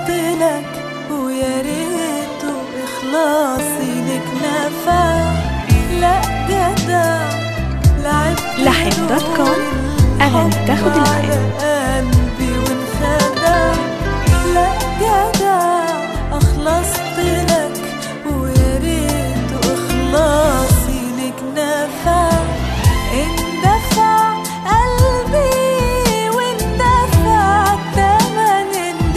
لك ويا ريته إخلاصي لك نفع لا جدع لعبت لحن دوت كوم. أغاني بتاخد العين. قلبي وانخدع لا جدع أخلصت لك ويا ريته إخلاصي لك نفع اندفع قلبي واندفع تمن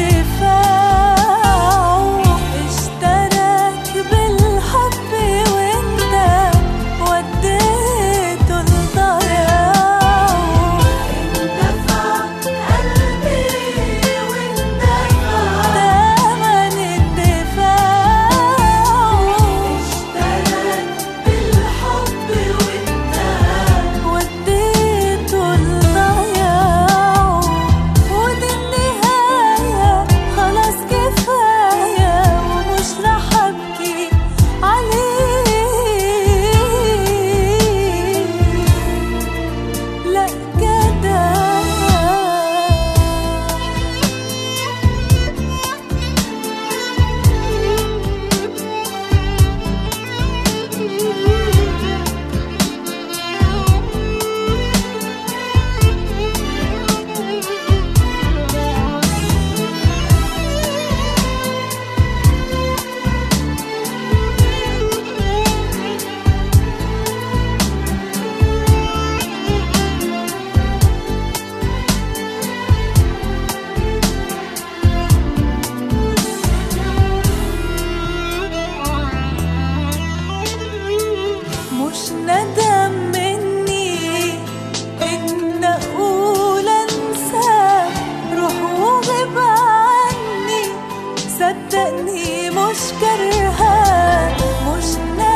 اندفاعه اشترك بالحب وانت وديته لضياعه اندفع قلبي واندفع تمن اندفاعه اشترك بالحب وانت وديته لضياعه ودي النهاية خلاص كفاية ومش رح أبكي عليه لا جدع مش ندم مني ان اقول انساك روح وغيب عني صدقني مش كرهاك مش ندم